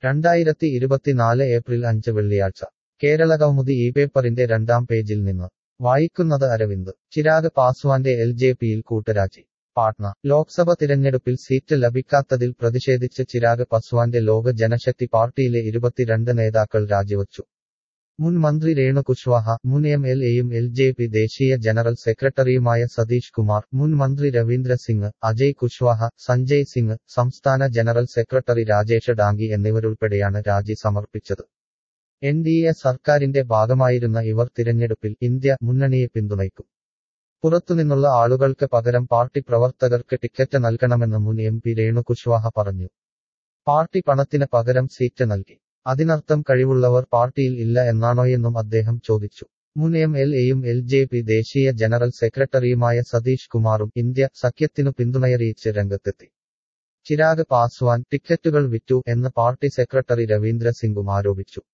രണ്ടായിരത്തി ഇരുപത്തിനാല് ഏപ്രിൽ അഞ്ച് വെള്ളിയാഴ്ച കേരളകൗമുദി ഈ പേപ്പറിന്റെ രണ്ടാം പേജിൽ നിന്ന് വായിക്കുന്നത് അരവിന്ദ് ചിരാഗ് പാസ്വാന്റെ എൽ ജെ പിയിൽ കൂട്ടരാജി പാട്ന ലോക്സഭ തിരഞ്ഞെടുപ്പിൽ സീറ്റ് ലഭിക്കാത്തതിൽ പ്രതിഷേധിച്ച് ചിരാഗ് പസ്വാന്റെ ലോക ജനശക്തി പാർട്ടിയിലെ ഇരുപത്തിരണ്ട് നേതാക്കൾ രാജിവച്ചു മുൻ മന്ത്രി രേണു കുശ്വാഹ മുൻ എം എൽ എയും എൽ ജെ പി ദേശീയ ജനറൽ സെക്രട്ടറിയുമായ സതീഷ് കുമാർ മുൻ മന്ത്രി രവീന്ദ്ര സിംഗ് അജയ് കുശ്വാഹ സഞ്ജയ് സിംഗ് സംസ്ഥാന ജനറൽ സെക്രട്ടറി രാജേഷ് ഡാംഗി എന്നിവരുൾപ്പെടെയാണ് രാജി സമർപ്പിച്ചത് എൻ ഡി എ സർക്കാരിന്റെ ഭാഗമായിരുന്ന ഇവർ തിരഞ്ഞെടുപ്പിൽ ഇന്ത്യ മുന്നണിയെ പിന്തുണയ്ക്കും പുറത്തുനിന്നുള്ള ആളുകൾക്ക് പകരം പാർട്ടി പ്രവർത്തകർക്ക് ടിക്കറ്റ് നൽകണമെന്ന് മുൻ എം പി രേണു കുശ്വാഹ പറഞ്ഞു പാർട്ടി പണത്തിന് പകരം സീറ്റ് നൽകി അതിനർത്ഥം കഴിവുള്ളവർ പാർട്ടിയിൽ ഇല്ല എന്നാണോയെന്നും അദ്ദേഹം ചോദിച്ചു മുൻ എം എൽ എയും എൽ ജെ പി ദേശീയ ജനറൽ സെക്രട്ടറിയുമായ സതീഷ് കുമാറും ഇന്ത്യ സഖ്യത്തിനു പിന്തുണയറിയിച്ച് രംഗത്തെത്തി ചിരാഗ് പാസ്വാൻ ടിക്കറ്റുകൾ വിറ്റു എന്ന് പാർട്ടി സെക്രട്ടറി രവീന്ദ്ര സിംഗും ആരോപിച്ചു